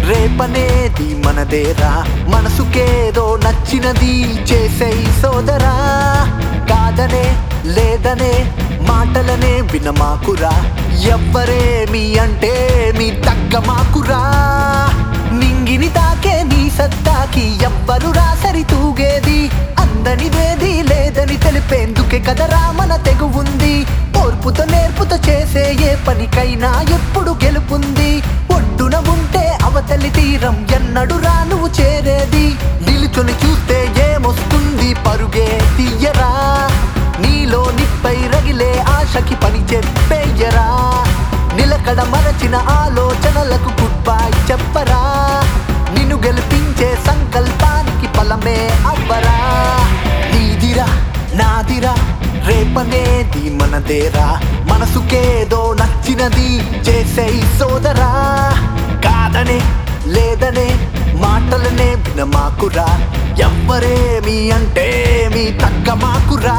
రేపనేది మనదేరా మనసుకేదో నచ్చినది చేసే సోదరా కాదనే లేదనే మాటలనే వినమాకురా ఎవ్వరేమి అంటే మీ తగ్గ మాకురా నింగిని తాకే నీ సత్తాకి ఎవ్వరు రాసరి తూగేది అందనిదేది లేదని తెలిపేందుకే కదరా మన తెగు ఉంది ఓర్పుతో నేర్పుతో చేసే ఏ పనికైనా ఎప్పుడు గెలుపుంది ఒడ్డున ఉంటే అవతలి తీరం ఎన్నడు రా నువ్వు చేరేది నిలుచొని చూస్తే ఏమొస్తుంది పరుగే తీయరా నీలో నిప్పై రగిలే ఆశకి పని చెప్పేయరా నిలకడ మరచిన ఆలోచనలకు గుడ్ బై చెప్పరా నిన్ను గెలిపించే సంకల్పానికి ఫలమే అవ్వరా నీదిరా నాదిరా రేపనేది మనదేరా మనసుకేదో నచ్చినది చేసే సోదరా కాదనే లేదనే మాటలనే వినమాకురా ఎవ్వరేమి అంటే మీ తగ్గ మాకురా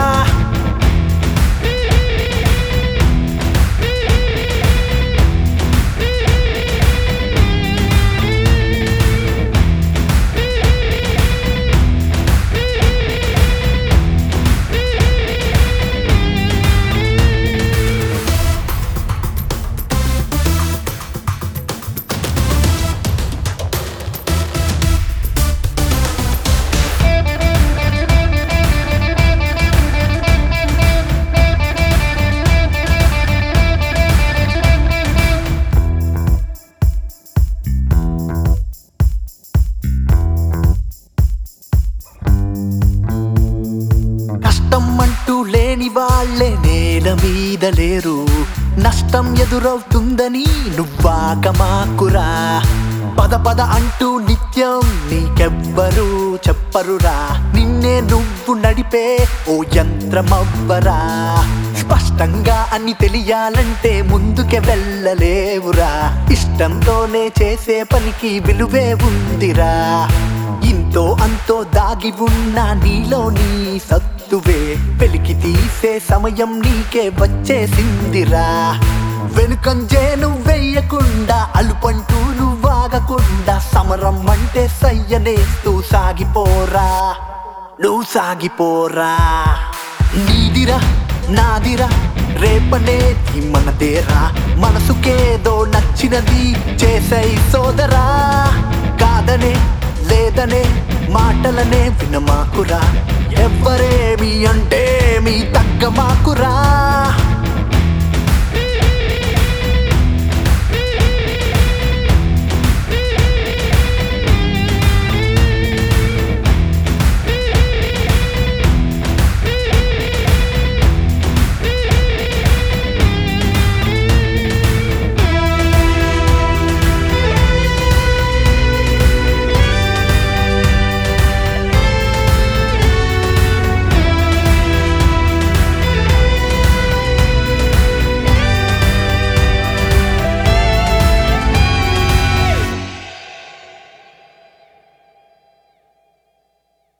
కష్టం అంటూ లేని వాళ్ళే నేల మీద లేరు నష్టం ఎదురవుతుందని నువ్వాక మాకురా పద పద అంటూ నిత్యం నీకెవ్వరు చెప్పరురా నిన్నే నువ్వు నడిపే ఓ యంత్రమవ్వరా స్పష్టంగా అని తెలియాలంటే ముందుకే వెళ్ళలేవురా ఇష్టంతోనే చేసే పనికి విలువే ఉందిరా ఇంతో అంతో దాగి ఉన్న నీలో నీ సత్తువే వెలికి తీసే సమయం నీకే వచ్చేసిందిరా వెనుకంజే నువ్వెయ్యకుండా అలుపంటూ నువ్వాగకుండా సమరం అంటే సయ్యనేస్తూ సాగిపోరా నువ్వు సాగిపోరా నీదిరా నాదిరా రేపనేది మనదేరా మనసుకేదో నచ్చినది చేసై సోదరా కాదనే లేదనే మాటలనే వినమాకురా ఎవ్వరేమి అంటే మీ తగ్గ మాకురా